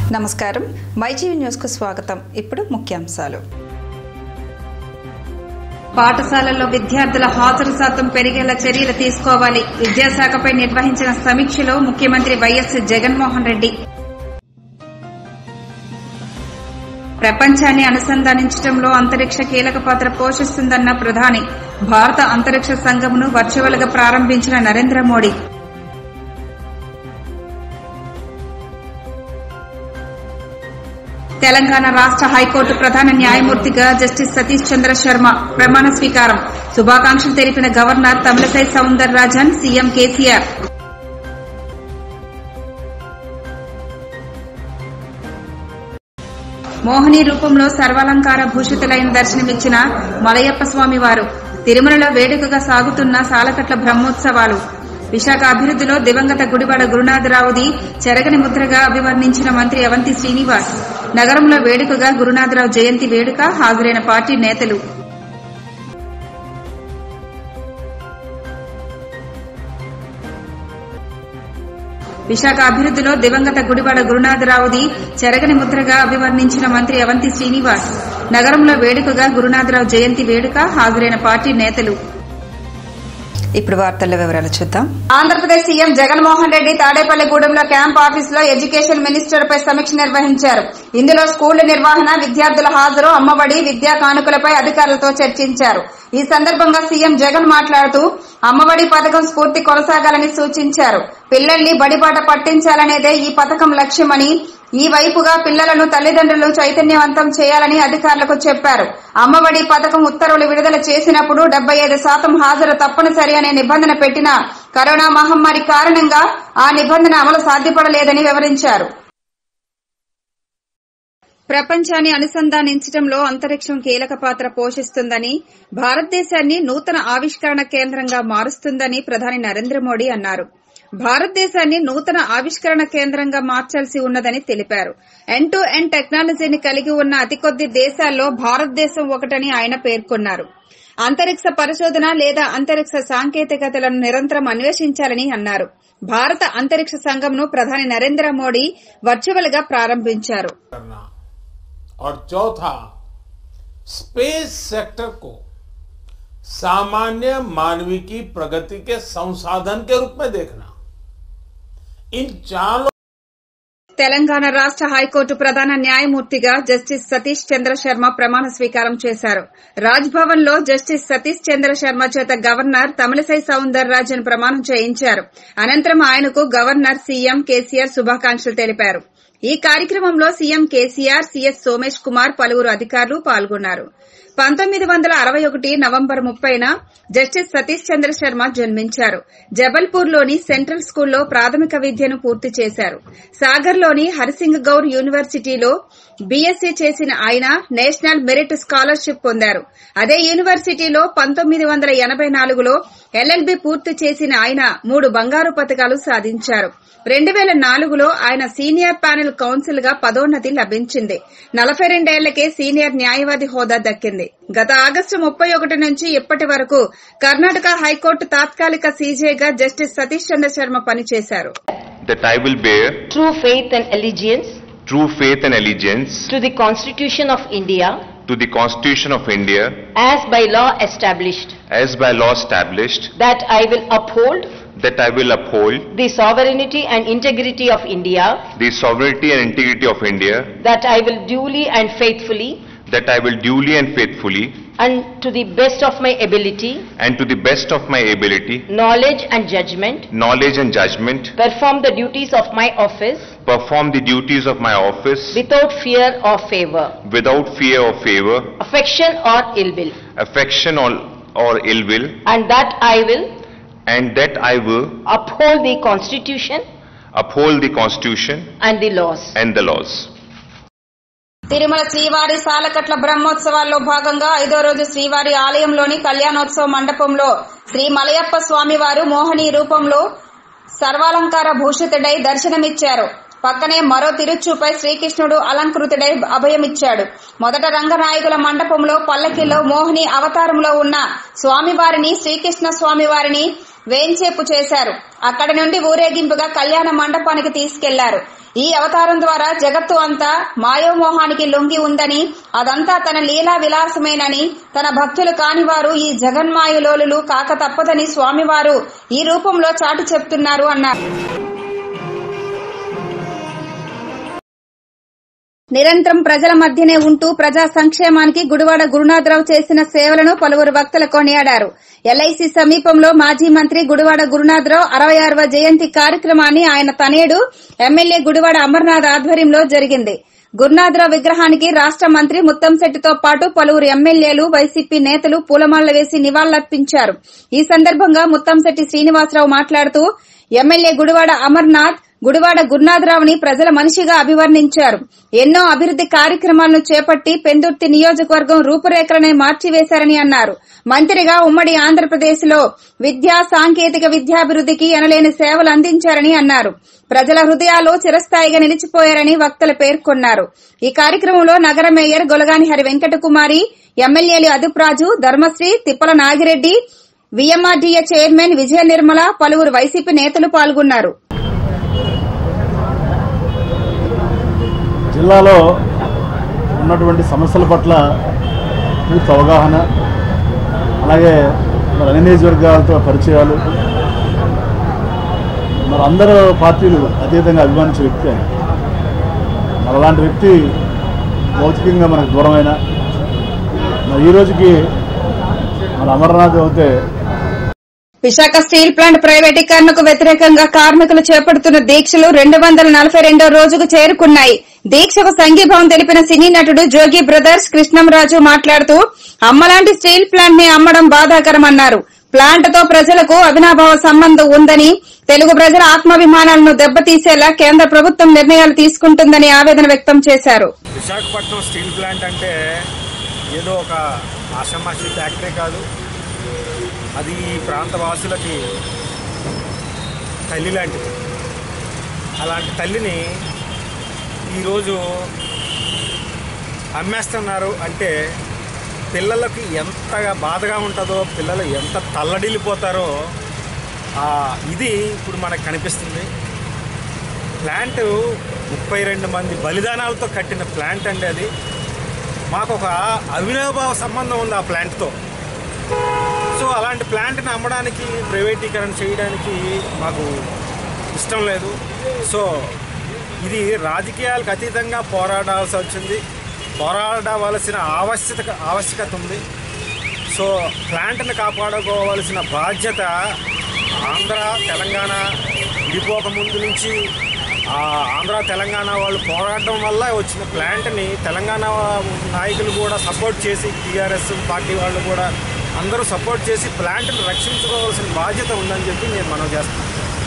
నమస్కారం మైజీవి న్యూస్కు స్వాగతం ఇప్పుడు ముఖ్యాంశాలు పాఠశాలల్లో విద్యార్థుల హాజరు శాతం పెరిగేలా చర్యలు తీసుకోవాలి విద్యాశాఖపై నిర్వహించిన సమీక్షలో ముఖ్యమంత్రి వైఎస్ జగన్మోహన్ రెడ్డి ప్రపంచాన్ని అనుసంధానించడంలో అంతరిక్ష కీలక పాత్ర పోషిస్తుందన్న ప్రధాని భారత అంతరిక్ష సంఘమును వర్చువల్ గా ప్రారంభించిన నరేంద్ర మోడీ తెలంగాణ రాష్ట హైకోర్టు ప్రధాన న్యాయమూర్తిగా జస్టిస్ సతీష్ చంద్ర శర్మ ప్రమాణ స్వీకారం శుభాకాంక్షలు తెలిపిన governor Tamilisai Soundararajan CM KCR Mohini రూపంలో సర్వాలంకార భూషితులైన దర్శనమిచ్చిన మలయప్ప స్వామి వారు తిరుమలలో వేడుకగా సాగుతున్న సాలకట్ల బ్రహ్మోత్సవాలు విశాఖ అభివృద్దిలో దివంగత గుడివాడ గురునాథరావుది చెరగని ముద్రగా అభివర్ణించిన మంత్రి అవంతి శ్రీనివాస్ నగరంలో వేడుకగా గురునాథరావు జయంతి వేడుక హాజరైన పార్టీ నేతలు విశాఖ అభివృద్దిలో దివంగత గుడివాడ గురునాథరావుది చెరగని ముద్రగా అభివర్ణించిన మంత్రి అవంతి శ్రీనివాస్ నగరంలో వేడుకగా గురునాథరావు జయంతి వేడుక హాజరైన పార్టీ నేతలు ఇప్పుడు వార్తల వివరాలు చూద్దాం ఆంధ్రప్రదేశ్ సీఎం జగన్మోహన్ రెడ్డి తాడేపల్లిగూడెంలో క్యాంప్ ఆఫీస్ లో ఎడ్యుకేషన్ మినిస్టర్ పై సమీక్ష నిర్వహించారు ఇందులో స్కూళ్ల నిర్వహణ విద్యార్థుల హాజరు అమ్మఒడి విద్యా కానుకలపై అధికారులతో చర్చించారు ఈ సందర్భంగా సీఎం జగన్ మాట్లాడుతూ అమ్మఒడి పథకం స్ఫూర్తి కొనసాగాలని సూచించారు పిల్లల్ని బడిబాట పట్టించాలనేదే ఈ పథకం లక్ష్యమని ఈ వైపుగా పిల్లలను తల్లిదండ్రులు చైతన్యవంతం చేయాలని అధికారులకు చెప్పారు అమ్మఒడి పథకం ఉత్తర్వులు విడుదల చేసినప్పుడు డెబ్బై ఐదు శాతం హాజరు తప్పనిసరి అనే నిబంధన పెట్టిన కరోనా మహమ్మారి కారణంగా ఆ నిబంధన అమలు సాధ్యపడలేదని వివరించారు ప్రపంచాన్ని అనుసంధానించడంలో అంతరిక్షం కీలక పాత్ర పోషిస్తుందని భారతదేశాన్ని నూతన ఆవిష్కరణ కేంద్రంగా మారుస్తుందని ప్రధాని నరేంద్ర మోడీ అన్నారు భారతదేశాన్ని నూతన ఆవిష్కరణ కేంద్రంగా మార్చాల్సి ఉన్నదని తెలిపారు ఎండ్ టు ఎండ్ టెక్నాలజీని కలిగి ఉన్న అతి కొద్ది దేశాల్లో భారతదేశం ఒకటని ఆయన పేర్కొన్నారు అంతరిక్ష పరిశోధన లేదా అంతరిక్ష సాంకేతికతలను నిరంతరం అన్వేషించాలని అన్నారు భారత అంతరిక్ష సంఘంను ప్రధాని నరేంద్ర మోడీ వర్చువల్ గా ప్రారంభించారు करना और चौथा स्पेस सेक्टर को सामान्य मानवीय की प्रगति के संसाधन के रूप में देखना इन चारों తెలంగాణ రాష్ట హైకోర్టు ప్రధాన న్యాయమూర్తిగా జస్టిస్ సతీష్ చంద్ర శర్మ ప్రమాణ స్వీకారం చేశారు రాజ్ భవన్ లో జస్టిస్ సతీష్ చంద్ర శర్మ చేత గవర్నర్ తమిళసై సౌందర్ రాజన్ ప్రమాణం చేయించారు అనంతరం ఆయనకు గవర్నర్ సీఎం కేసీఆర్ శుభాకాంక్షలు తెలిపారు ఈ కార్యక్రమంలో CM KCR CS Somesh Kumar పలువురు అధికారులు పాల్గొన్నారు పంతొమ్మిది వందల అరవై ఒకటి నవంబర్ ముప్పైన జస్టిస్ సతీష్ చంద్ర శర్మ జన్మించారు జబల్పూర్లోని సెంట్రల్ స్కూల్లో ప్రాథమిక విద్యను పూర్తి చేశారు సాగర్లోని హరిసింగ్ గౌర్ యూనివర్సిటీలో బీఎస్సీ చేసిన ఆయన నేషనల్ మెరిట్ స్కాలర్షిప్ పొందారు అదే యూనివర్సిటీలో పంతొమ్మిది వందల ఎనబై నాలుగులో ఎల్ఎల్బి పూర్తి చేసిన ఆయన మూడు బంగారు పతకాలు సాధించారు రెండు వేల నాలుగులో ఆయన సీనియర్ ప్యానెల్ కౌన్సిల్ గా పదోన్నతి లభించింది నలభై రెండేళ్లకే సీనియర్ న్యాయవాది హోదా దక్కింది గత ఆగస్టు ముప్పై ఒకటి నుంచి ఇప్పటి వరకు కర్ణాటక హైకోర్టు తాత్కాలిక సీజేగా జస్టిస్ సతీష్ చంద్ర శర్మ పనిచేశారు that I will bear true faith and allegiance true faith and allegiance to the Constitution of India to the Constitution of India as by law established, as by law established, that I will uphold that I will uphold the sovereignty and integrity of India, the sovereignty and integrity of India, that I will duly and faithfully that I will duly and faithfully and to the best of my ability, and to the best of my ability, knowledge and judgment, knowledge and judgment, perform the duties of my office perform the duties of my office without fear or favor, without fear or favor, affection or ill will, affection or, or ill will, and that I will and that I will uphold the Constitution uphold the Constitution and the laws. and the laws. Tirumala శ్రీవారి సాలకట్ల బ్రహ్మోత్సవాల్లో భాగంగా ఐదో రోజు శ్రీవారి ఆలయంలోని కళ్యాణోత్సవ మండపంలో శ్రీ మలయప్ప స్వామివారు మోహని రూపంలో సర్వాలంకార భూషితుడై దర్శనమిచ్చారు పక్కనే మరో తిరుచూపై శ్రీకృష్ణుడు అలంకృతుడై అభయమిచ్చాడు మొదట రంగనాయకుల మండపంలో పల్లకిలో మోహిని అవతారంలో ఉన్న స్వామివారిని శ్రీకృష్ణ స్వామివారిని వేంచేపు చేశారు అక్కడి నుండి ఊరేగింపుగా కళ్యాణ మండపానికి తీసుకెళ్లారు ఈ అవతారం ద్వారా జగత్తు అంతా మాయోమోహానికి లొంగి ఉందని అదంతా తన లీలా విలాసమేనని తన భక్తులు కానివారు ఈ జగన్మాయులోలు కాక తప్పదని స్వామివారు ఈ రూపంలో చాటు చెప్తున్నారు అన్నారు నిరంతరం ప్రజల మధ్యనే ఉంటూ ప్రజా సంక్షేమానికి గుడివాడ గురునాథరావు చేసిన సేవలను పలువురు వక్తలు కొనియాడారు ఎల్ఐసి సమీపంలో మాజీ మంత్రి గుడివాడ గురునాథరావు అరవై ఆరవ జయంతి కార్యక్రమాన్ని ఆయన తనేడు ఎమ్మెల్యే గుడివాడ అమర్నాథ్ ఆధ్వర్యంలో జరిగింది గురునాథరావు విగ్రహానికి రాష్ట మంత్రి ముత్తంశెట్టితో పాటు పలువురు ఎమ్మెల్యేలు వైసీపీ నేతలు పూలమాలలు వేసి నివాళులర్పించారు ఈ సందర్భంగా ముత్తంశెట్టి శ్రీనివాసరావు మాట్లాడుతూ ఎమ్మెల్యే గుడివాడ అమర్నాథ్ గుడివాడ గురునాథరావుని ప్రజల మనిషిగా అభివర్ణించారు ఎన్నో అభివృద్ది కార్యక్రమాలను చేపట్టి పెందుర్తి నియోజకవర్గం రూపురేఖలనే మార్చివేశారని అన్నారు మంత్రిగా ఉమ్మడి ఆంధ్రప్రదేశ్ లో విద్యా సాంకేతిక విద్యాభివృద్దికి ఎనలేని సేవలు అందించారని అన్నారు ప్రజల హృదయాల్లో చిరస్థాయిగా నిలిచిపోయారని వక్తలు పేర్కొన్నారు ఈ కార్యక్రమంలో నగర మేయర్ గొలగాని హరి వెంకటకుమారి ఎమ్మెల్యేలు అదుప్రాజు ధర్మశ్రీ తిప్పల నాగిరెడ్డి విఎంఆర్డీఏ చైర్మన్ విజయ నిర్మల పలువురు వైసీపీ నేతలు పాల్గొన్నారు జిల్లాలో ఉన్నటువంటి సమస్యల పట్ల పూర్తి అవగాహన అలాగే మరి అన్ని నియోజకవర్గాలతో పరిచయాలు మరి అందరూ పార్టీలు అతీతంగా అభిమానించే వ్యక్తి ఆయన మరి అలాంటి వ్యక్తి భౌతికంగా మనకు దూరమైన మరి ఈ రోజుకి మన అమర్నాథ్ అయితే విశాఖ స్టీల్ ప్లాంట్ ప్రైవేటీకరణకు వ్యతిరేకంగా కార్మికులు చేపడుతున్న దీక్షలు రెండు వందల నలభై రెండో రోజుకు చేరుకున్నాయి దీక్షకు సంఘీభావం తెలిపిన సినీ నటుడు జోగి బ్రదర్స్ కృష్ణంరాజు మాట్లాడుతూ అమ్మలాంటి స్టీల్ ప్లాంట్ ని అమ్మడం బాధాకరమన్నారు ప్లాంట్ తో ప్రజలకు అవినాభావ సంబంధం ఉందని తెలుగు ప్రజల ఆత్మాభిమానాలను దెబ్బతీసేలా కేంద్ర ప్రభుత్వం నిర్ణయాలు తీసుకుంటుందని ఆవేదన వ్యక్తం చేశారు విశాఖపట్నం స్టీల్ ప్లాంట్ అంటే ఏదో ఒక ఆషామాషి ఫ్యాక్టరీ కాదు అది ఈ ప్రాంత వాసులకి తల్లి లాంటిది అలాంటి తల్లిని ఈరోజు అమ్మేస్తున్నారు అంటే పిల్లలకి ఎంతగా బాధగా ఉంటుందో పిల్లలు ఎంత తల్లడిల్లిపోతారో ఆ ఇది ఇప్పుడు మనకు కనిపిస్తుంది ప్లాంట్ ముప్పై రెండు మంది బలిదానాలతో కట్టిన ప్లాంట్ అండి అది మాకు ఒక అవినాభావ సంబంధం ఉంది ఆ ప్లాంట్తో సో అలాంటి ప్లాంట్ని అమ్మడానికి ప్రైవేటీకరణ చేయడానికి మాకు ఇష్టం లేదు సో ఇది రాజకీయాలకు అతీతంగా పోరాడాల్సి వచ్చింది పోరాడవలసిన ఆవశ్యక ఆవశ్యకత ఉంది సో ప్లాంట్ని కాపాడుకోవాల్సిన బాధ్యత ఆంధ్ర తెలంగాణ విడిపోక ముందు నుంచి ఆ ఆంధ్ర తెలంగాణ వాళ్ళు పోరాడడం వల్ల వచ్చిన ప్లాంట్ని తెలంగాణ నాయకులు కూడా సపోర్ట్ చేసి టీఆర్ఎస్ పార్టీ వాళ్ళు కూడా అందరూ సపోర్ట్ చేసి ప్లాంట్ని రక్షించుకోవాల్సిన బాధ్యత ఉందని చెప్పి నేను మనం చేస్తున్నాను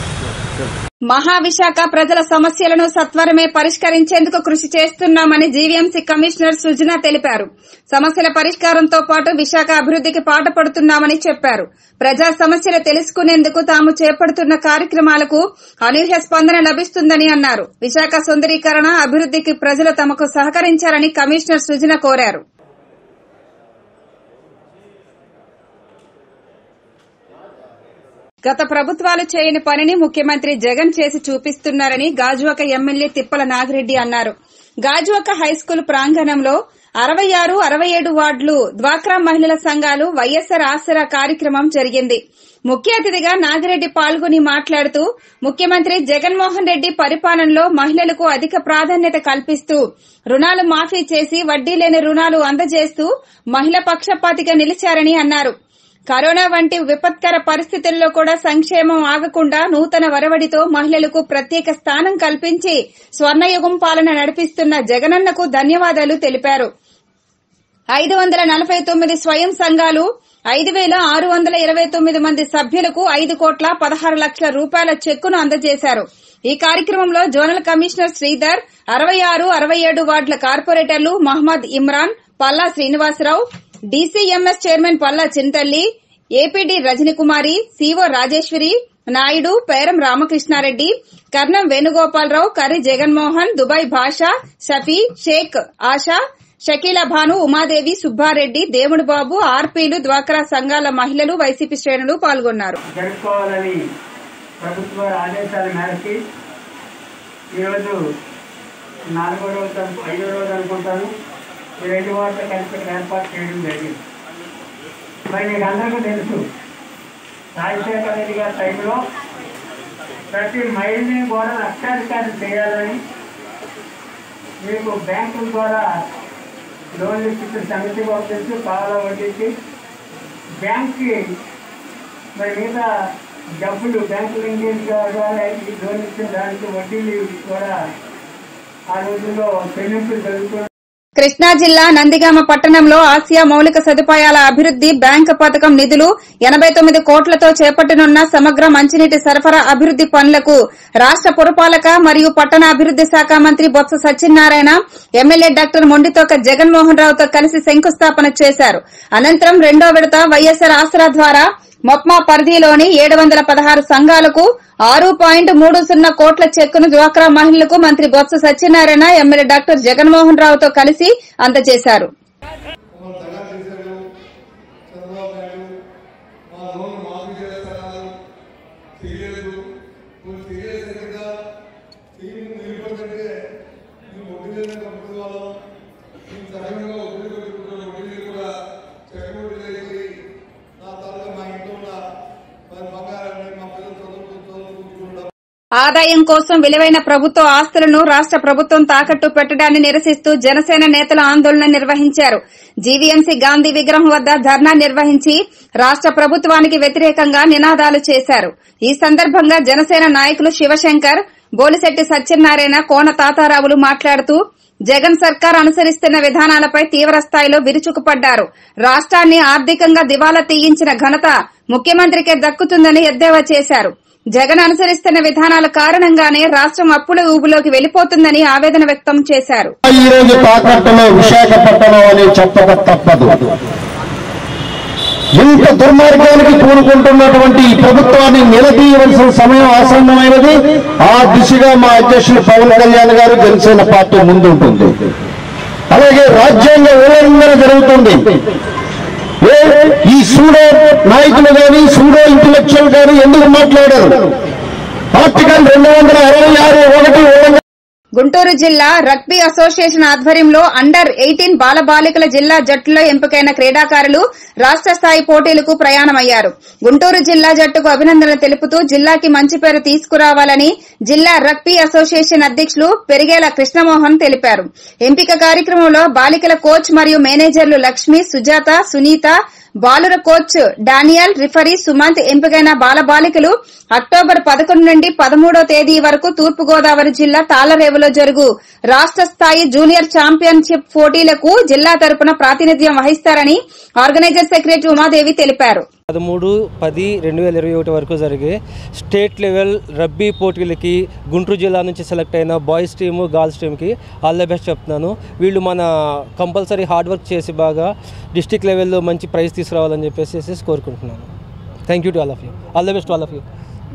మహావిశాఖ ప్రజల సమస్యలను సత్వరమే పరిష్కరించేందుకు కృషి చేస్తున్నామని జీవీఎంసీ కమిషనర్ సృజన తెలిపారు సమస్యల పరిష్కారంతో పాటు విశాఖ అభివృద్దికి పాటుపడుతున్నామని చెప్పారు ప్రజా సమస్యలు తెలుసుకునేందుకు తాము చేపడుతున్న కార్యక్రమాలకు అనూహ్య స్పందన లభిస్తుందని అన్నారు విశాఖ సుందరీకరణ అభివృద్దికి ప్రజలు తమకు సహకరించాలని కమిషనర్ సృజన కోరారు గత ప్రభుత్వాలు చేయని పనిని ముఖ్యమంత్రి జగన్ చేసి చూపిస్తున్నారని గాజువాక ఎమ్మెల్యే తిప్పల నాగిరెడ్డి అన్నారు గాజువాక హైస్కూల్ ప్రాంగణంలో అరవై ఆరు అరవై ఏడు వార్డులు డ్వాక్రా మహిళల సంఘాలు వైఎస్సార్ ఆసరా కార్యక్రమం జరిగింది ముఖ్య అతిథిగా నాగిరెడ్డి పాల్గొని మాట్లాడుతూ ముఖ్యమంత్రి జగన్మోహన్ రెడ్డి పరిపాలనలో మహిళలకు అధిక ప్రాధాన్యత కల్పిస్తూ రుణాలు మాఫీ చేసి వడ్డీ లేని రుణాలు అందజేస్తూ మహిళ పక్షపాతిగా నిలిచారని అన్నారు కరోనా వంటి విపత్కర పరిస్థితుల్లో కూడా సంక్షేమం ఆగకుండా నూతన వరవడితో మహిళలకు ప్రత్యేక స్థానం కల్పించి స్వర్ణయుగం పాలన నడిపిస్తున్న జగనన్నకు ధన్యవాదాలు తెలిపారు ఐదు వందల నలభై తొమ్మిది స్వయం సంఘాలు ఐదు వేల ఆరు వందల ఇరవై తొమ్మిది మంది సభ్యులకు ఐదు కోట్ల పదహారు లక్షల రూపాయల చెక్కును అందజేశారు ఈ కార్యక్రమంలో జోనల్ కమిషనర్ శ్రీధర్ అరవై ఆరు అరవై ఏడు వార్డుల కార్పొరేటర్లు Mohammed Imran Palla Srinivasa Rao DCMS chairman Palla Chintalli APD Rajanikumari CO Rajeswari Naidu Peram Ramakrishna Reddy Karnam Venugopala Rao Karri Jaganmohan Dubai Basha Shafi Sheikh ASHA Shakeela Bhanu Umadevi Subbareddy దేవుడు బాబు ఆర్పీలు డ్వాక్రా సంఘాల మహిళలు వైసీపీ శ్రేణులు పాల్గొన్నారు జరుపుకోవాలని ప్రభుత్వ ఆదేశాల మేరకి ఈరోజు నాలుగో రోజు అను- ఐదో రోజు అనుకుంటాను ఈ రెండు వాటితో కలిపి ఇక్కడ ఏర్పాటు చేయడం జరిగింది మరి మీకు అందరికీ తెలుసు రాజశేఖర రెడ్డి గారి టైంలో ప్రతి మైల్ని కూడా లక్షాధికారం చేయాలని మీకు బ్యాంకుల ద్వారా లోన్లు ఇచ్చిన సంగతి కూడా తెలుసు పాల వడ్డీకి బ్యాంక్కి మరి మిగతా డబ్బులు బ్యాంకు లింకేజ్ ద్వారా ఈ లోన్ ఇచ్చిన దానికి వడ్డీలు కూడా ఆ రోజుల్లో చెల్లింపులు జరుగుతున్నాయి కృష్ణా జిల్లా నందిగామ పట్టణంలో ఆసియా మౌలిక సదుపాయాల అభివృద్ది బ్యాంక్ పథకం నిధులు ఎనబై తొమ్మిది కోట్లతో చేపట్టనున్న సమగ్ర మంచినీటి సరఫరా అభివృద్ది పనులకు రాష్ట పురపాలక మరియు పట్టణ అభివృద్ది శాఖ మంత్రి బొత్స సత్యనారాయణ ఎమ్మెల్యే డాక్టర్ మొండితోక జగన్మోహన్ రావుతో కలిసి శంకుస్థాపన చేశారు అనంతరం రెండో విడత వైఎస్సార్ ఆసరా ద్వారా మొప్మా పరిధిలోని ఏడు వందల పదహారు సంఘాలకు ఆరు పాయింట్ మూడు సున్నా కోట్ల చెక్కును డ్వాక్రా మహిళలకు మంత్రి బొత్స సత్యనారాయణ ఎమ్మెల్యే డాక్టర్ జగన్మోహన్ రావుతో కలిసి అందజేశారు ఆదాయం కోసం విలువైన ప్రభుత్వ ఆస్తులను రాష్ట ప్రభుత్వం తాకట్టు పెట్టడాన్ని నిరసిస్తూ జనసేన నేతలు ఆందోళన నిర్వహించారు జీవీఎంసీ గాంధీ విగ్రహం వద్ద ధర్నా నిర్వహించి రాష్ట ప్రభుత్వానికి వ్యతిరేకంగా నినాదాలు చేశారు ఈ సందర్భంగా జనసేన నాయకులు శివశంకర్ బోలిశెట్టి సత్యనారాయణ కోన తాతారావులు మాట్లాడుతూ జగన్ సర్కార్ అనుసరిస్తున్న విధానాలపై తీవ్ర స్థాయిలో విరుచుకుపడ్డారు రాష్ట్రాన్ని ఆర్థికంగా దివాలా తీయించిన ఘనత ముఖ్యమంత్రికే దక్కుతుందని ఎద్దేవా చేశారు జగన్ అనుసరిస్తున్న విధానాల కారణంగానే రాష్ట్రం అప్పుల ఊబిలోకి వెళ్లిపోతుందని ఆవేదన వ్యక్తం చేశారు ఈ రోజు తాకట్టులో విశాఖపట్నం అని చెప్పక తప్పదు ఇంత దుర్మార్గానికి కూడుకుంటున్నటువంటి ఈ ప్రభుత్వాన్ని నిలదీయవలసిన సమయం ఆసన్నమైనది ఆ దిశగా మా అధ్యక్షులు పవన్ కళ్యాణ్ గారు జనసేన పార్టీ ముందుంటుంది అలాగే రాజ్యాంగ ఉల్లంఘన జరుగుతుంది ఏ ఈ సూడో నాయకులు కానీ సూడో ఇంటలెక్చువల్ కానీ ఎందుకు మాట్లాడారు ఆర్టికల్ రెండు వందల అరవై ఆరు ఒకటి ఉల్లంఘన గుంటూరు జిల్లా రగ్బీ అసోసియేషన్ ఆధ్వర్యంలో అండర్ ఎయిటీన్ బాలబాలికల జిల్లా జట్టులో ఎంపికైన క్రీడాకారులు రాష్ట స్థాయి పోటీలకు ప్రయాణమయ్యారు గుంటూరు జిల్లా జట్టుకు అభినందనలు తెలుపుతూ జిల్లాకి మంచి పేరు తీసుకురావాలని జిల్లా రగ్బీ అసోసియేషన్ అధ్యక్షులు పెరిగేల కృష్ణమోహన్ తెలిపారు ఎంపిక కార్యక్రమంలో బాలికల కోచ్ మరియు మేనేజర్లు లక్ష్మి సుజాత సునీత బాలుర కోచ్ డానియల్ రిఫరీ సుమంత్ ఎంపికైన బాలబాలికలు అక్టోబర్ పదకొండు నుండి పదమూడో తేదీ వరకు తూర్పు గోదావరి జిల్లా తాళ్లరేవులో జరుగు రాష్ట స్థాయి జూనియర్ ఛాంపియన్షిప్ పోటీలకు జిల్లా తరపున ప్రాతినిధ్యం వహిస్తారని ఆర్గనైజర్ సెక్రటరీ ఉమాదేవి తెలిపారు పదమూడు పది రెండు వేల ఇరవై ఒకటి వరకు జరిగే స్టేట్ లెవెల్ రబ్బీ పోటీలకి గుంటూరు జిల్లా నుంచి సెలెక్ట్ అయిన బాయ్స్ టీము గర్ల్స్ టీమ్కి ఆల్ ద బెస్ట్ చెప్తున్నాను వీళ్ళు మన కంపల్సరీ హార్డ్ వర్క్ చేసి బాగా డిస్టిక్ లెవెల్లో మంచి ప్రైజ్ తీసుకురావాలని చెప్పేసి కోరుకుంటున్నాను thank you to all of you all the best all of you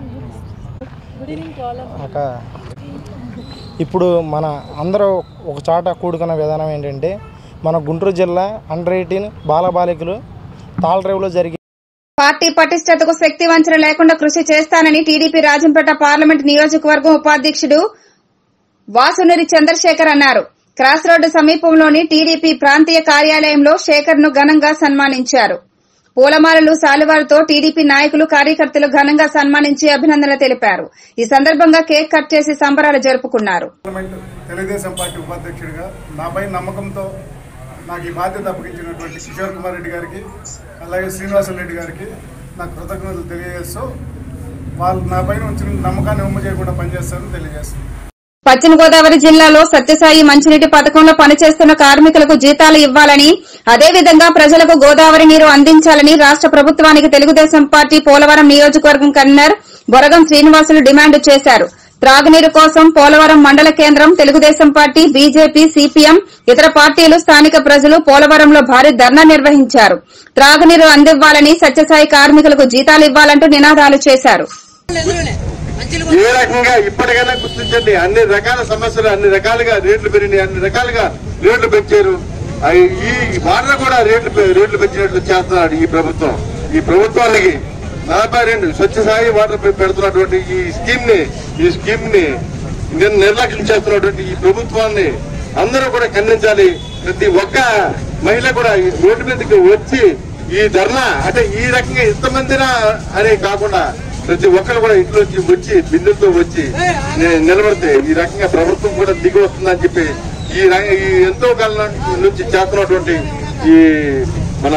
ఒక ఇప్పుడు మన అందరూ ఒక చాట కూడుకున్న విధానం ఏంటంటే మన గుంటూరు జిల్లా అండర్ ఎయిటీన్ బాలబాలికలు తాళరేవులో జరిగే పార్టీ పటిష్టతకు శక్తి వంచన లేకుండా కృషి చేస్తానని టీడీపీ రాజంపేట పార్లమెంట్ నియోజకవర్గం ఉపాధ్యక్షుడు వాసునూరి చంద్రశేఖర్ అన్నారు క్రాస్ రోడ్డు సమీపంలోని టీడీపీ ప్రాంతీయ కార్యాలయంలో శేఖర్ ను ఘనంగా సన్మానించారు పూలమాలలు శాలువాలతో టీడీపీ నాయకులు కార్యకర్తలు ఘనంగా సన్మానించి అభినందనలు తెలిపారు ఈ సందర్భంగా కేక్ కట్ చేసి సంబరాలు జరుపుకున్నారు పార్లమెంట్ తెలుగుదేశం పార్టీ ఉపాధ్యక్షుడిగా నాపై నమ్మకంతో నాకు ఈ బాధ్యత అప్పగించినటువంటి కిషోర్ కుమార్ రెడ్డి గారికి అలాగే శ్రీనివాసన్ రెడ్డి గారికి నా కృతజ్ఞతలు తెలియజేస్తూ వాళ్ళు నా పైన ఉంచిన నమ్మకాన్ని ఉమ్మ చేయకుండా పనిచేస్తారని తెలియజేస్తాను పశ్చిమ గోదావరి జిల్లాలో సత్యసాయి మంచినీటి పథకంలో పనిచేస్తున్న కార్మికులకు జీతాలు ఇవ్వాలని అదేవిధంగా ప్రజలకు గోదావరి నీరు అందించాలని రాష్ట ప్రభుత్వానికి తెలుగుదేశం పార్టీ పోలవరం నియోజకవర్గం కన్వీనర్ బొరగం శ్రీనివాసులు డిమాండ్ చేశారు త్రాగునీరు కోసం పోలవరం మండల కేంద్రం తెలుగుదేశం పార్టీ బీజేపీ సిపిఎం ఇతర పార్టీలు స్థానిక ప్రజలు పోలవరంలో భారీ ధర్నా నిర్వహించారు త్రాగునీరు అందివ్వాలని సత్యసాయి కార్మికులకు జీతాలు ఇవ్వాలంటూ నినాదాలు చేశారు ఏ రకంగా ఇప్పటికైనా గుర్తించండి అన్ని రకాల సమస్యలు అన్ని రకాలుగా రేట్లు పెరిగినాయి అన్ని రకాలుగా రేట్లు పెంచారు ఆ ఈ వాటర్ కూడా రేట్లు పె- రేట్లు పెంచినట్లు చేస్తున్నాడు ఈ ప్రభుత్వం ఈ ప్రభుత్వానికి నలభై రెండు స్వచ్ఛ సాయి వాటర్ పె- పెడుతున్నటువంటి ఈ స్కీమ్ ని ఈ స్కీమ్ ని నిర్- నిర్లక్ష్యం చేస్తున్నటువంటి ఈ ప్రభుత్వాన్ని అందరూ కూడా ఖండించాలి ప్రతి ఒక్క మహిళ కూడా ఈ రోడ్డు మీదకి వచ్చి ఈ ధర్నా అంటే ఈ రకంగా ఇంతమందినా అనే కాకుండా ప్రతి ఒక్కరు కూడా ఇంట్లో వచ్చి వచ్చి బిందులతో వచ్చి ని- నిలబడితే ఈ రకంగా ప్రభుత్వం కూడా దిగి వస్తుందని చెప్పి ఈ ర- ఈ ఎంతో కాలం నుంచి చేస్తున్నటువంటి ఈ మన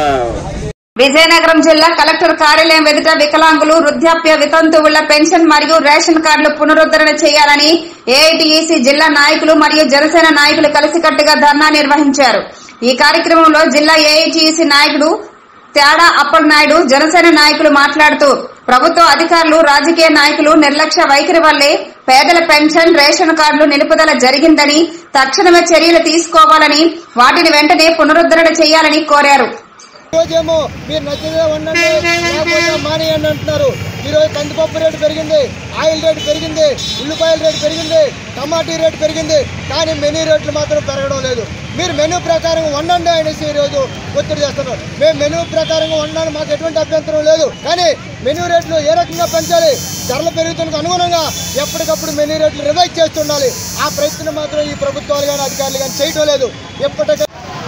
విజయనగరం జిల్లా కలెక్టర్ కార్యాలయం ఎదుట వికలాంగులు వృద్ధాప్య వితంతువుల పెన్షన్ మరియు రేషన్ కార్డులు పునరుద్ధరణ చేయాలని ఏఐటీఈసీ జిల్లా నాయకులు మరియు జనసేన నాయకులు కలిసికట్టుగా ధర్నా నిర్వహించారు ఈ కార్యక్రమంలో జిల్లా ఏఐటీఈసీ నాయకుడు తేడా అప్పలనాయుడు జనసేన నాయకులు మాట్లాడుతూ ప్రభుత్వ అధికారులు రాజకీయ నాయకులు నిర్లక్ష్య వైఖరి వల్లే పేదల పెన్షన్ రేషన్ కార్డులు నిలుపుదల జరిగిందని తక్షణమే చర్యలు తీసుకోవాలని వాటిని వెంటనే పునరుద్ధరణ చేయాలని కోరారు రోజేమో మీరు నచ్చితే ఉండండి లేకపోతే మానేయండి అంటున్నారు ఈరోజు కందిపప్పు రేటు పెరిగింది ఆయిల్ రేటు పెరిగింది ఉల్లిపాయల రేటు పెరిగింది టమాటీ రేటు పెరిగింది కానీ మెనూ రేట్లు మాత్రం పెరగడం లేదు మీరు మెనూ ప్రకారం వండండి అనేసి ఈరోజు ఒత్తిడి చేస్తున్నారు మేము మెనూ ప్రకారంగా వండడానికి మాకు ఎటువంటి అభ్యంతరం లేదు కానీ మెనూ రేట్లు ఏ రకంగా పెంచాలి ధరలు పెరుగుతున్న అనుగుణంగా ఎప్పటికప్పుడు మెనూ రేట్లు రివైజ్ చేస్తుండాలి ఆ ప్రయత్నం మాత్రం ఈ ప్రభుత్వాలు కానీ అధికారులు కానీ చేయడం లేదు ఎప్పటికీ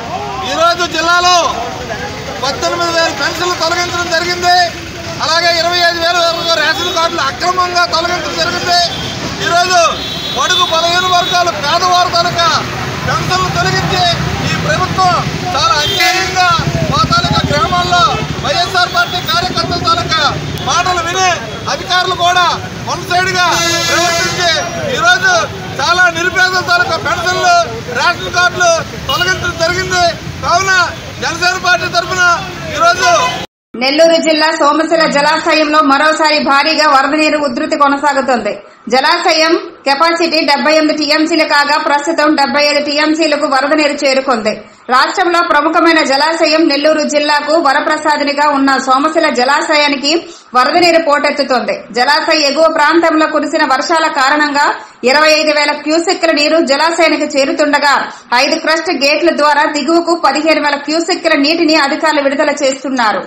ఈరోజు జిల్లాలో పద్దెనిమిది వేల పెన్షన్లు తొలగించడం జరిగింది అలాగే ఇరవై ఐదు వేల వరకు రేషన్ కార్డులు అక్రమంగా తొలగించడం జరిగింది ఈరోజు పొడుగు బలహీన వర్గాలు పేదవారు కనుక పెన్షన్లు తొలగించి ఈ ప్రభుత్వం చాలా అన్యాయంగా మా తాలూకా గ్రామాల్లో వైఎస్ఆర్ పార్టీ కార్యకర్తల తాలూకా మాటలు విని అధికారులు కూడా వన్ సైడ్ గా ప్రవర్తించి ఈరోజు చాలా నిరుపేదల తాలూకా పెన్షన్లు రేషన్ కార్డులు తొలగించడం జరిగింది కావున జనసేన పార్టీ తరఫున ఈరోజు నెల్లూరు జిల్లా సోమశిల జలాశయంలో మరోసారి భారీగా వరద నీరు ఉధృతి కొనసాగుతోంది జలాశయం కెపాసిటీ డెబ్బై ఎనిమిది టీఎంసీలు కాగా ప్రస్తుతం డెబ్బై ఐదు టీఎంసీలకు వరద నీరు చేరుకుంది రాష్ట్రంలో ప్రముఖమైన జలాశయం నెల్లూరు జిల్లాకు వరప్రసాదినిగా ఉన్న సోమశిల జలాశయానికి వరద నీరు పోటెత్తుతోంది జలాశయ ఎగువ ప్రాంతంలో కురిసిన వర్షాల కారణంగా ఇరవై ఐదు వేల క్యూసెక్కుల నీరు జలాశయానికి చేరుతుండగా ఐదు క్రస్ట్ గేట్ల ద్వారా దిగువకు పదిహేను వేల క్యూసెక్కుల నీటిని అధికారులు విడుదల చేస్తున్నారు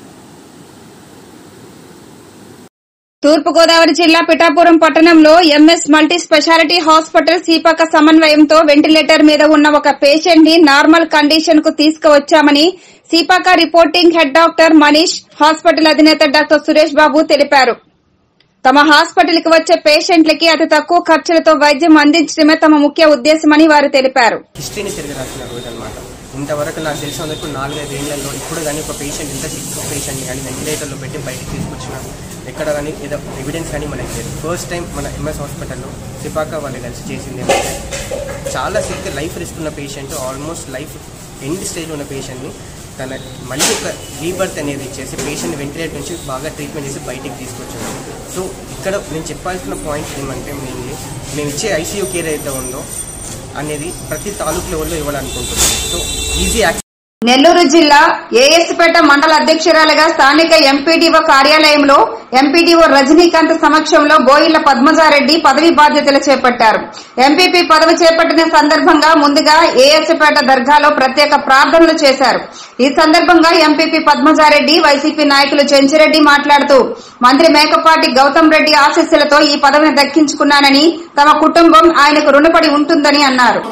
తూర్పుగోదావరి జిల్లా పిఠాపురం పట్టణంలో ఎంఎస్ మల్టీ స్పెషాలిటీ హాస్పిటల్ సీపక సమన్వయంతో వెంటిలేటర్ మీద ఉన్న ఒక పేషెంట్ ని నార్మల్ కండిషన్ కు తీసుకువచ్చామని సీపాక reporting head doctor Manish hospital అధినేత డాక్టర్ సురేష్ బాబు తెలిపారు తమ హాస్పిటల్ కి వచ్చే పేషెంట్లకి అతి తక్కువ ఖర్చులతో వైద్యం అందించడమే తమ ముఖ్య ఉద్దేశమని వారు తెలిపారు హిస్టరీని తిరిగి రాసిన రోజు అనమాట ఇంతవరకు నాకు తెలిసిన వరకు నాలుగైదు ఏళ్లలో ఇప్పుడు కానీ ఒక పేషెంట్ ఇంత సిక్ పేషెంట్ని కానీ వెంటిలేటర్లో పెట్టి బయటకు తీసుకొచ్చిన ఎక్కడ కానీ ఏదో ఎవిడెన్స్ కానీ మనకి లేదు ఫస్ట్ టైం మన ఎంఎస్ హాస్పిటల్లో సిపాకా వాళ్ళు కలిసి చేసింది ఏంటంటే చాలా సిక్ లైఫ్ రిస్క్ ఉన్న patient almost life end stage ఉన్న పేషెంట్ని తన మళ్ళీ ఒక రీబర్త్ అనేది ఇచ్చేసి పేషెంట్ వెంటిలేటర్ నుంచి బాగా ట్రీట్మెంట్ చేసి బయటికి తీసుకొచ్చాము సో ఇక్కడ నేను చెప్పాల్సిన పాయింట్ ఏమంటే మెయిన్లీ మేము ఇచ్చే ఐసీయూ కేర్ అయితే ఉందో అనేది ప్రతి తాలూకు లెవెల్లో ఇవ్వాలనుకుంటున్నాం సో ఈజీ యాక్సెస్ నెల్లూరు జిల్లా ఏఎస్పేట మండల అధ్యక్షురాలుగా స్థానిక ఎంపీడీఓ కార్యాలయంలో ఎంపీడీఓ రజనీకాంత్ సమక్షంలో బోయిళ్ల పద్మజారెడ్డి పదవి బాధ్యతలు చేపట్టారు ఎంపీపీ పదవి చేపట్టిన సందర్భంగా ముందుగా ఏఎస్పేట దర్గాలో ప్రత్యేక ప్రార్థనలు చేశారు ఈ సందర్భంగా ఎంపీపీ పద్మజారెడ్డి వైసీపీ నాయకులు చెంచిరెడ్డి మాట్లాడుతూ మంత్రి మేకపాటి గౌతమ్ రెడ్డి ఆశీస్సులతో ఈ పదవిని దక్కించుకున్నానని తమ కుటుంబం ఆయనకు రుణపడి ఉంటుందని అన్నారు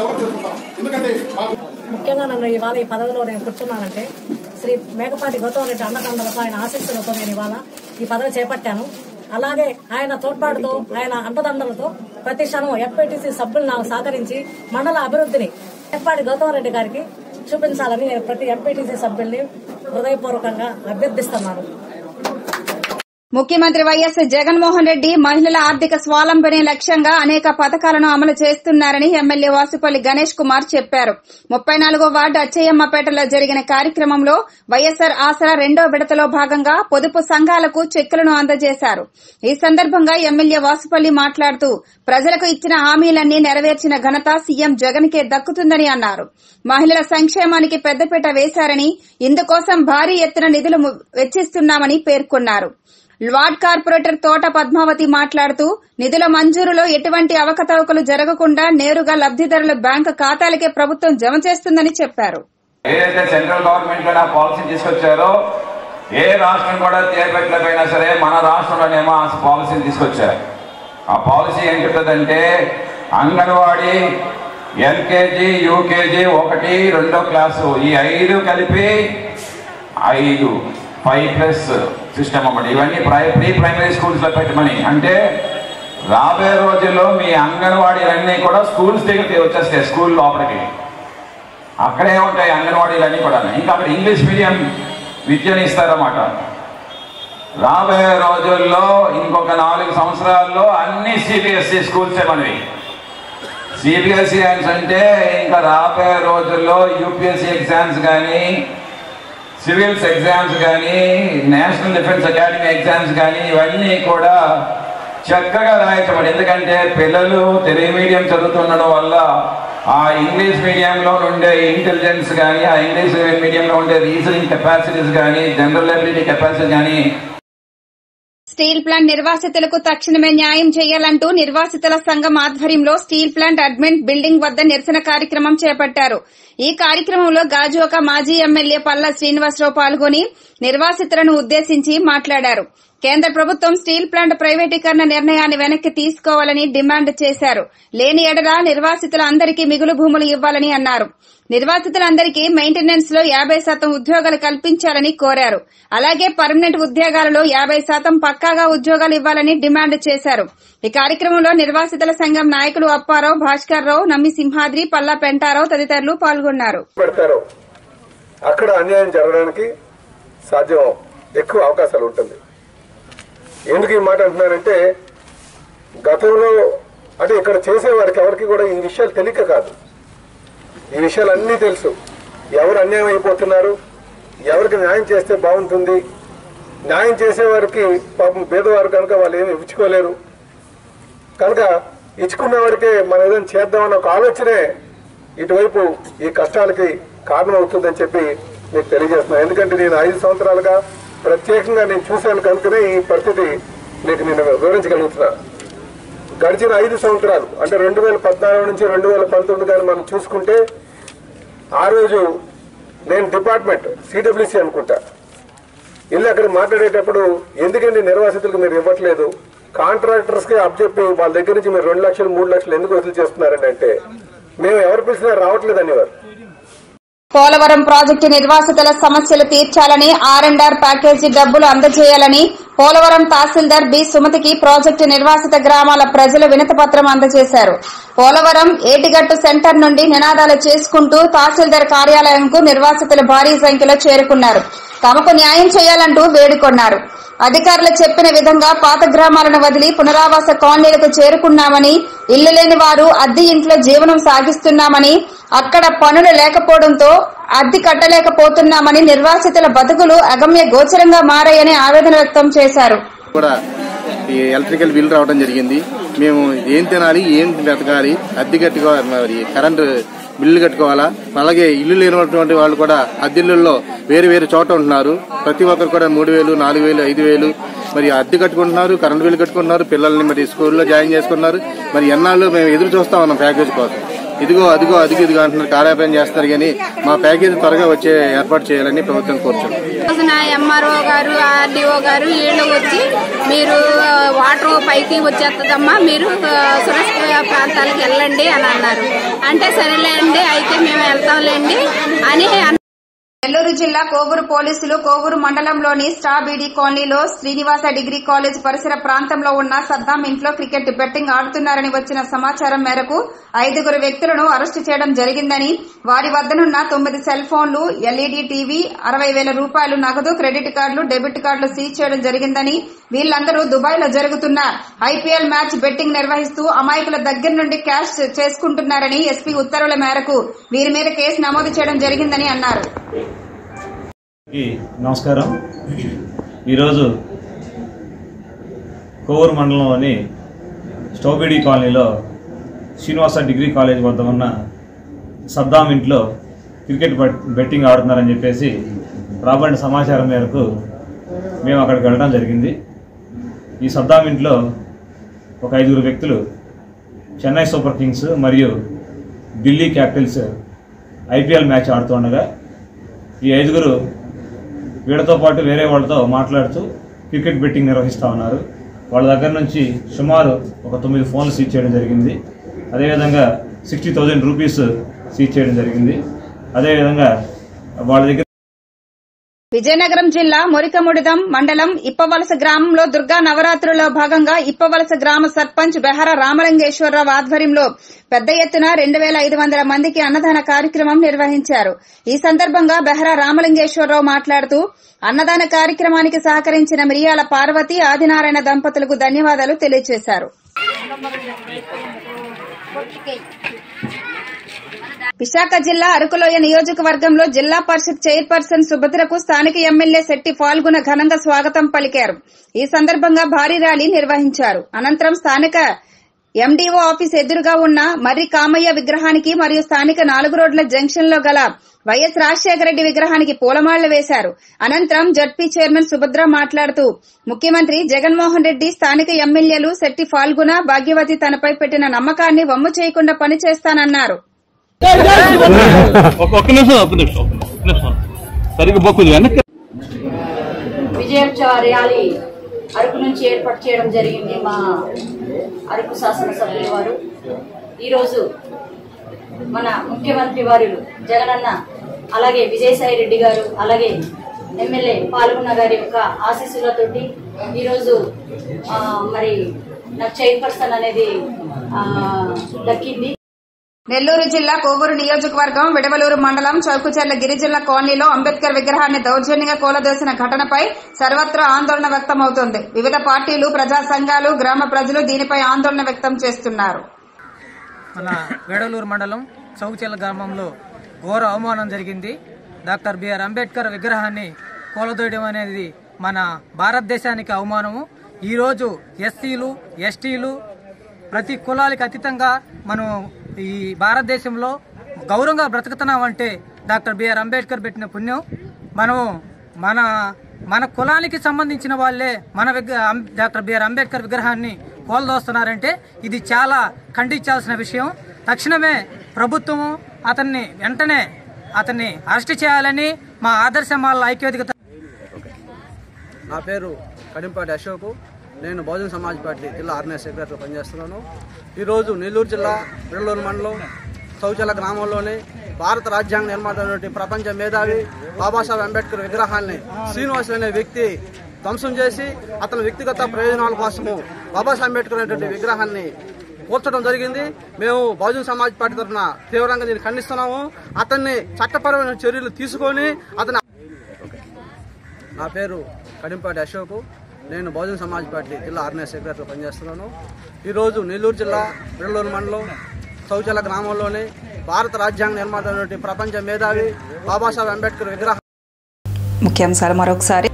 ముఖ్యంగా నన్ను ఇవాళ ఈ పదవిలో నేను కూర్చున్నానంటే శ్రీ మేకపాటి గౌతమ్ రెడ్డి అన్నదండలతో ఆయన ఆశీస్సులతో నేను ఇవాళ ఈ పదవి చేపట్టాను అలాగే ఆయన తోడ్పాటుతో ఆయన అండదండలతో ప్రతి క్షణం ఎఫ్ఐటీసీ సభ్యులు నాకు సహకరించి మండల అభివృద్ధిని మేకపాటి గౌతమ్ రెడ్డి గారికి చూపించాలని నేను ప్రతి ఎంపీటీసీ సభ్యుల్ని హృదయపూర్వకంగా అభ్యర్థిస్తున్నాను ముఖ్యమంత్రి వైఎస్ జగన్మోహన్ రెడ్డి మహిళల ఆర్థిక స్వావలంబనే లక్ష్యంగా అనేక పథకాలను అమలు చేస్తున్నారని ఎమ్మెల్యే వాసుపల్లి గణేష్ కుమార్ చెప్పారు ముప్పై నాలుగో వార్డు అచ్చయ్యమ్మపేటలో జరిగిన కార్యక్రమంలో వైఎస్సార్ ఆసరా రెండో విడతలో భాగంగా పొదుపు సంఘాలకు చెక్కులను అందజేశారు ఈ సందర్భంగా ఎమ్మెల్యే వాసుపల్లి మాట్లాడుతూ ప్రజలకు ఇచ్చిన హామీలన్నీ నెరవేర్చిన ఘనత సీఎం జగన్ కే దక్కుతుందని అన్నారు మహిళల సంక్షేమానికి పెద్దపీట వేశారని ఇందుకోసం భారీ ఎత్తున నిధులు ము- వెచ్చిస్తున్నామని పేర్కొన్నారు వార్డ్ కార్పొరేటర్ తోట పద్మావతి మాట్లాడుతూ నిధుల మంజూరులో ఎటువంటి అవకతవకలు జరగకుండా నేరుగా లబ్దిదారుల బ్యాంకు ఖాతాలకే ప్రభుత్వం జమ చేస్తుందని చెప్పారు ఏదైతే సెంట్రల్ గవర్నమెంట్ కూడా పాలసీ తీసుకొచ్చారో ఏ రాష్ట్రం కూడా చేపట్టలేకపోయినా సరే మన రాష్ట్రంలోనేమో ఆ పాలసీని తీసుకొచ్చారు ఆ పాలసీ ఏం చెప్తుందంటే అంగన్వాడీ ఎల్కేజీ యూకేజీ ఒకటి రెండో క్లాసు ఈ ఐదు కలిపి ఐదు ఫైవ్ ప్లస్ సిస్టమ్ అన్నమాట ఇవన్నీ ప్రై ప్రీ ప్రైమరీ స్కూల్స్లో పెట్టమని అంటే రాబోయే రోజుల్లో మీ అంగన్వాడీలన్నీ కూడా స్కూల్స్ దగ్గరికి వచ్చేస్తాయి స్కూల్ లోపలికి అక్కడే ఉంటాయి అంగన్వాడీలన్నీ కూడా ఇంకా అక్కడ ఇంగ్లీష్ మీడియం విద్యను ఇస్తారన్నమాట రాబోయే రోజుల్లో ఇంకొక నాలుగు సంవత్సరాల్లో అన్ని సిబిఎస్ఈ స్కూల్సే మనవి సిబిఎస్ఈ అంటే ఇంకా రాబోయే రోజుల్లో యూపీఎస్సీ ఎగ్జామ్స్ కానీ సివిల్స్ ఎగ్జామ్స్ కానీ నేషనల్ డిఫెన్స్ అకాడమీ ఎగ్జామ్స్ కానీ ఇవన్నీ కూడా చక్కగా రాయించబడి ఎందుకంటే పిల్లలు తెలుగు మీడియం చదువుతుండడం వల్ల ఆ ఇంగ్లీష్ మీడియంలో ఉండే ఇంటెలిజెన్స్ కానీ ఆ ఇంగ్లీష్ మీడియంలో ఉండే రీజనింగ్ కెపాసిటీస్ కానీ జనరల్ ఎబిలిటీ కెపాసిటీ కానీ స్టీల్ ప్లాంట్ నిర్వాసితులకు తక్షణమే న్యాయం చేయాలంటూ నిర్వాసితుల సంఘం ఆధ్వర్యంలో స్టీల్ ప్లాంట్ అడ్మిన్ బిల్డింగ్ వద్ద నిరసన కార్యక్రమం చేపట్టారు ఈ కార్యక్రమంలో గాజువాక మాజీ ఎమ్మెల్యే పల్లా శ్రీనివాసరావు పాల్గొని నిర్వాసితులను ఉద్దేశించి మాట్లాడారు కేంద్ర ప్రభుత్వం స్టీల్ ప్లాంట్ ప్రైవేటీకరణ నిర్ణయాన్ని వెనక్కి తీసుకోవాలని డిమాండ్ చేశారు లేని ఎడల నిర్వాసితులందరికీ మిగులు భూములు ఇవ్వాలని అన్నారు నిర్వాసితులందరికీ మెయింటెనెన్స్ లో యాబై శాతం ఉద్యోగాలు కల్పించాలని కోరారు అలాగే పర్మనెంట్ ఉద్యోగాలలో యాబై శాతం పక్కాగా ఉద్యోగాలు ఇవ్వాలని డిమాండ్ చేశారు ఈ కార్యక్రమంలో నిర్వాసితుల సంఘం నాయకులు అప్పారావు భాస్కర్ రావు నమ్మి సింహాద్రి పల్లా పెంటారావు తదితరులు పాల్గొన్నారు పెడతారో అక్కడ అన్యాయం జరగడానికి సాధ్యం ఎక్కువ అవకాశాలు ఉంటుంది ఎందుకు ఈ మాట అంటున్నానంటే గతంలో అంటే ఇక్కడ చేసేవారికి ఎవరికి కూడా ఈ విషయాలు తెలియక కాదు ఈ విషయాలు అన్నీ తెలుసు ఎవరు అన్యాయం అయిపోతున్నారు ఎవరికి న్యాయం చేస్తే బాగుంటుంది న్యాయం చేసేవారికి పాపం పేదవారు కనుక వాళ్ళు ఏమి ఇచ్చుకోలేరు కనుక ఇచ్చుకున్న వాడికే మనం ఏదైనా చేద్దామన్న ఒక ఆలోచనే ఇటువైపు ఈ కష్టాలకి కారణం అవుతుందని చెప్పి మీకు తెలియజేస్తున్నాను ఎందుకంటే నేను ఐదు సంవత్సరాలుగా ప్రత్యేకంగా నేను చూశాను కనుకనే ఈ పరిస్థితి మీకు నేను వివరించగలుగుతున్నా గడిచిన ఐదు సంవత్సరాలు అంటే రెండు వేల పద్నాలుగు నుంచి రెండు వేల పంతొమ్మిది కానీ మనం చూసుకుంటే ఆ రోజు నేను డిపార్ట్మెంట్ సిడబ్ల్యూసి అనుకుంటా ఇల్లు అక్కడ మాట్లాడేటప్పుడు ఎందుకండి నిర్వాసితులకు మీరు ఇవ్వట్లేదు కాంట్రాక్టర్స్కి అప్పచెప్పి వాళ్ళ దగ్గర నుంచి మీరు రెండు లక్షలు మూడు లక్షలు ఎందుకు వసూలు చేస్తున్నారండి అంటే మేము ఎవరు పిలిచినా రావట్లేదు అనేవారు పోలవరం ప్రాజెక్టు నిర్వాసితుల సమస్యలు తీర్చాలని ఆర్ అండ్ ఆర్ ప్యాకేజీ డబ్బులు అందజేయాలని పోలవరం తహసీల్దార్ బి సుమతికి ప్రాజెక్టు నిర్వాసిత గ్రామాల ప్రజలు వినతిపత్రం అందజేశారు పోలవరం ఏటిగట్టు సెంటర్ నుండి నినాదాలు చేసుకుంటూ తహసీల్దార్ కార్యాలయంకు నిర్వాసితులు భారీ సంఖ్యలో చేరుకున్నారు తమకు న్యాయం చేయాలంటూ వేడుకొన్నారు అధికారులు చెప్పిన విధంగా పాత గ్రామాలను వదిలి పునరావాస కాలనీలకు చేరుకున్నామని ఇల్లు లేని వారు అద్దె ఇంట్లో జీవనం సాగిస్తున్నామని అక్కడ పనులు లేకపోవడంతో అద్దె కట్టలేకపోతున్నామని నిర్వాసితుల బతుకులు అగమ్య గోచరంగా మారాయని ఆవేదన వ్యక్తం చేశారు కూడా ఈ ఎలక్ట్రికల్ బిల్ రావడం జరిగింది మేము ఏం తినాలి ఏం బ్రతకాలి అద్దె కట్టుకోవాలి మరి కరెంటు బిల్లు కట్టుకోవాలా అలాగే ఇల్లు లేనటువంటి వాళ్ళు కూడా అద్దెల్లో వేరు వేరు చోట ఉంటున్నారు ప్రతి ఒక్కరు కూడా మూడు వేలు నాలుగు వేలు ఐదు వేలు మరి అద్దె కట్టుకుంటున్నారు కరెంటు బిల్లు కట్టుకుంటున్నారు పిల్లల్ని మరి స్కూల్లో జాయిన్ చేసుకున్నారు మరి ఎన్నాళ్ళు మేము ఎదురు చూస్తా ఉన్నాం ప్యాకేజ్ కోసం ఇదిగో అదిగో అదిగో ఇదిగో అంటున్నారు కార్యాలయం చేస్తారు కానీ మా ప్యాకేజ్ త్వరగా వచ్చే ఏర్పాటు చేయాలని ప్రభుత్వం కోరుచున్నాం రోజున ఎంఆర్ఓ గారు ఆర్డీఓ గారు వీళ్ళు వచ్చి మీరు ఆ, వాటర్ పైకి వచ్చేస్తుందమ్మా మీరు ఆ, సురక్షిత ప్రాంతాలకు వెళ్ళండి అని అన్నారు అంటే సరేలేండి అయితే మేము వెళ్తాంలేండి అని అన్న- నెల్లూరు జిల్లా కోవూరు పోలీసులు కోవూరు మండలంలోని స్టా బీడీ కాలనీలో శ్రీనివాస డిగ్రీ కాలేజ్ పరిసర ప్రాంతంలో ఉన్న సద్దాం ఇంట్లో క్రికెట్ బెట్టింగ్ ఆడుతున్నారని వచ్చిన సమాచారం మేరకు ఐదుగురు వ్యక్తులను అరెస్టు చేయడం జరిగిందని వారి వద్దనున్న తొమ్మిది సెల్ ఫోన్లు ఎల్ఈడీ టీవీ అరవై వేల రూపాయలు నగదు క్రెడిట్ కార్డులు డెబిట్ కార్డులు సీజ్ చేయడం జరిగిందని వీళ్ళందరూ దుబాయ్ లో జరుగుతున్న ఐపీఎల్ మ్యాచ్ బెట్టింగ్ నిర్వహిస్తూ అమాయకుల దగ్గర నుండి క్యాష్ చేసుకుంటున్నారని ఎస్పీ ఉత్తర్వుల మేరకు వీరి మీద కేసు నమోదు చేయడం జరిగిందని అన్నారు ఈ నమస్కారం ఈరోజు కోవూరు మండలంలోని స్టోబిడి కాలనీలో శ్రీనివాస డిగ్రీ కాలేజ్ వద్ద ఉన్న సద్దాం ఇంట్లో క్రికెట్ బెట్- బెట్టింగ్ ఆడుతున్నారని చెప్పేసి రాబడిన సమాచారం మేరకు మేము అక్కడికి వెళ్ళడం జరిగింది ఈ సద్దాం ఇంట్లో ఒక ఐదుగురు వ్యక్తులు చెన్నై సూపర్ కింగ్స్ మరియు ఢిల్లీ క్యాపిటల్స్ ఐపీఎల్ మ్యాచ్ ఆడుతుండగా ఈ ఐదుగురు వీళ్ళతో పాటు వేరే వాళ్ళతో మాట్లాడుతూ క్రికెట్ బెట్టింగ్ నిర్వహిస్తూ ఉన్నారు వాళ్ళ దగ్గర నుంచి సుమారు ఒక తొమ్మిది ఫోన్లు సీజ్ చేయడం జరిగింది అదేవిధంగా సిక్స్టీ థౌజండ్ రూపీస్ సీజ్ చేయడం జరిగింది అదేవిధంగా వాళ్ళ దగ్గర విజయనగరం జిల్లా మొరికముడిదం మండలం ఇప్పవలస గ్రామంలో దుర్గా నవరాత్రుల్లో భాగంగా ఇప్పవలస గ్రామ సర్పంచ్ బెహర రామలింగేశ్వరరావు ఆధ్వర్యంలో పెద్ద ఎత్తున రెండు వేల ఐదు వందల మందికి అన్నదాన కార్యక్రమం నిర్వహించారు ఈ సందర్భంగా బెహర రామలింగేశ్వరరావు మాట్లాడుతూ అన్నదాన కార్యక్రమానికి సహకరించిన మిరియాల పార్వతి ఆదినారాయణ దంపతులకు ధన్యవాదాలు తెలియజేశారు విశాఖ జిల్లా అరకులోయ నియోజకవర్గంలో జిల్లా పరిషత్ చైర్పర్సన్ సుభద్రకు స్థానిక ఎమ్మెల్యే శెట్టి పాల్గొన ఘనంగా స్వాగతం పలికారు ఈ సందర్భంగా భారీ ర్యాలీ నిర్వహించారు అనంతరం స్థానిక ఎండీఓ ఆఫీస్ ఎదురుగా ఉన్న మర్రి కామయ్య విగ్రహానికి మరియు స్థానిక నాలుగు రోడ్ల జంక్షన్ లో గల వైఎస్ రాజశేఖర రెడ్డి విగ్రహానికి పూలమాళ్లు వేశారు అనంతరం జడ్పీ చైర్మన్ సుభద్ర మాట్లాడుతూ ముఖ్యమంత్రి జగన్మోహన్ రెడ్డి స్థానిక ఎమ్మెల్యేలు శెట్టి ఫాల్గుణ భాగ్యవతి తనపై పెట్టిన నమ్మకాన్ని వమ్ము చేయకుండా పనిచేస్తానన్నారు ఒక్క నిమిషం ఒక్క నిమిషం ఒక్క నిమిషం సరిగ్గా బొక్కులు వెనక్కి విజయోత్సవ ర్యాలీ అరకు నుంచి ఏర్పాటు చేయడం జరిగింది మా అరకు శాసనసభ్యుల వారు ఈరోజు మన ముఖ్యమంత్రి వారు జగనన్న అలాగే విజయసాయి రెడ్డి గారు అలాగే ఎమ్మెల్యే పాల్గొన్న గారి యొక్క ఆశీస్సులతోటి ఈరోజు ఆ, మరి నాకు చైర్పర్సన్ అనేది ఆ, దక్కింది నెల్లూరు జిల్లా కోవూరు నియోజకవర్గం విడవలూరు మండలం చౌకుచెర్ల గిరిజనుల కాలనీలో అంబేద్కర్ విగ్రహాన్ని దౌర్జన్యంగా కూలదోసిన ఘటనపై సర్వత్రా ఆందోళన వ్యక్తమవుతోంది వివిధ పార్టీలు ప్రజా సంఘాలు గ్రామ ప్రజలు దీనిపై ఆందోళన వ్యక్తం చేస్తున్నారు మన వేడలూరు మండలం చౌచెల్ల గ్రామంలో ఘోర అవమానం జరిగింది డాక్టర్ బిఆర్ అంబేద్కర్ విగ్రహాన్ని కూలదోయడం అనేది మన భారతదేశానికి అవమానము ఈరోజు ఎస్సీలు ఎస్టీలు ప్రతి కులాలకు అతీతంగా మనం ఈ భారతదేశంలో గౌరవంగా బ్రతుకుతున్నామంటే డాక్టర్ బిఆర్ అంబేద్కర్ పెట్టిన పుణ్యం మనము మన మన కులానికి సంబంధించిన వాళ్ళే మన విగ్ర అం- డాక్టర్ బిఆర్ అంబేద్కర్ విగ్రహాన్ని కోల్దోస్తున్నారంటే ఇది చాలా ఖండించాల్సిన విషయం తక్షణమే ప్రభుత్వము అతన్ని వెంటనే అతన్ని అరెస్ట్ చేయాలని మా ఆదర్శమాల ఐక్యవేదిక నా పేరు కడింపాటి అశోకు నేను బహుజన సమాజ్ పార్టీ జిల్లా ఆర్గనైజ్ సెక్రటరీ పనిచేస్తున్నాను ఈరోజు నెల్లూరు జిల్లా వెల్లూరు మండలం చౌచల గ్రామంలోని భారత రాజ్యాంగ నిర్మాత అయినటువంటి ప్రపంచ మేధావి బాబాసాహెబ్ అంబేద్కర్ విగ్రహాన్ని శ్రీనివాస్ అనే వ్యక్తి ధ్వంసం చేసి అతని వ్యక్తిగత ప్రయోజనాల కోసము బాబాసాహెబ్ అంబేద్కర్ అనేటువంటి విగ్రహాన్ని కూర్చడం జరిగింది మేము బహుజన సమాజ్ పార్టీ తరఫున తీవ్రంగా దీన్ని ఖండిస్తున్నాము అతన్ని చట్టపరమైన చర్యలు తీసుకొని అతని నా పేరు కడింపాటి అశోకు నేను బహుజన సమాజ్ పార్టీ జిల్లా ఆర్గనైజ్ సెక్రటరీ పనిచేస్తున్నాను ఈరోజు నెల్లూరు జిల్లా వెల్లూరు మండలం చౌచల గ్రామంలోని భారత రాజ్యాంగ నిర్మాత అయినటువంటి ప్రపంచ మేధావి బాబాసాహెబ్ అంబేద్కర్ విగ్రహం ముఖ్యాంశాలు మరొకసారి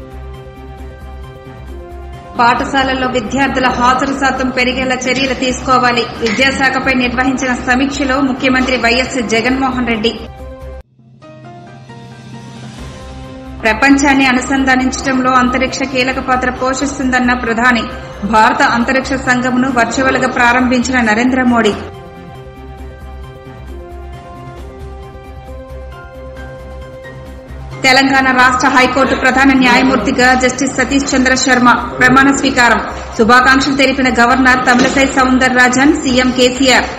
పాఠశాలల్లో విద్యార్థుల హాజరు శాతం పెరిగేలా చర్యలు తీసుకోవాలి విద్యాశాఖపై నిర్వహించిన సమీక్షలో ముఖ్యమంత్రి వైఎస్ జగన్మోహన్ రెడ్డి ప్రపంచాన్ని అనుసంధానించడంలో అంతరిక్ష కీలక పాత్ర పోషిస్తుందన్న ప్రధాని భారత అంతరిక్ష సంఘమును వర్చువల్ గా ప్రారంభించిన నరేంద్ర మోడీ తెలంగాణ రాష్ట్ర హైకోర్టు ప్రధాన న్యాయమూర్తిగా జస్టిస్ సతీష్ చంద్ర శర్మ ప్రమాణ స్వీకారం శుభాకాంక్షలు తెలిపిన governor Tamilisai Soundararajan CM KCR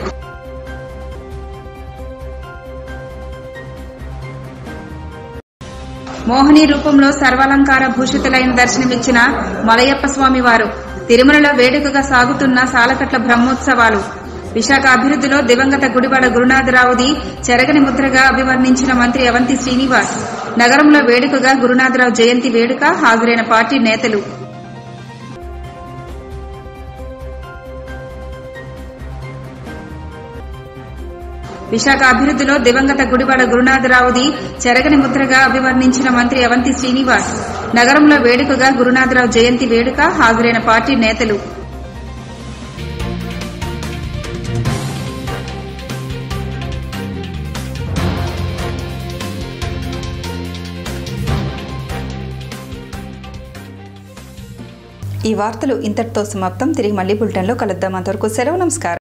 Mohini రూపంలో సర్వాలంకార భూషితులైన దర్శనమిచ్చిన మలయప్ప స్వామి వారు తిరుమలలో వేడుకగా సాగుతున్న సాలకట్ల బ్రహ్మోత్సవాలు విశాఖ అభివృద్ధిలో దివంగత గుడివాడ గురునాథరావుది చెరగని ముద్రగా అభివర్ణించిన మంత్రి అవంతి శ్రీనివాస్ నగరంలో వేడుకగా గురునాథరావు జయంతి వేడుక హాజరైన పార్టీ నేతలు విశాఖ అభివృద్ధిలో దివంగత గుడివాడ గురునాథరావుది చెరగని ముద్రగా అభివర్ణించిన మంత్రి అవంతి శ్రీనివాస్ నగరంలో వేడుకగా గురునాథరావు జయంతి వేడుక హాజరైన పార్టీ నేతలు ఈ వార్తలు ఇంతటితో సమాప్తం తిరిగి మళ్ళీ బులెటిన్లో కలుద్దాం అంతవరకు సెలవు నమస్కారం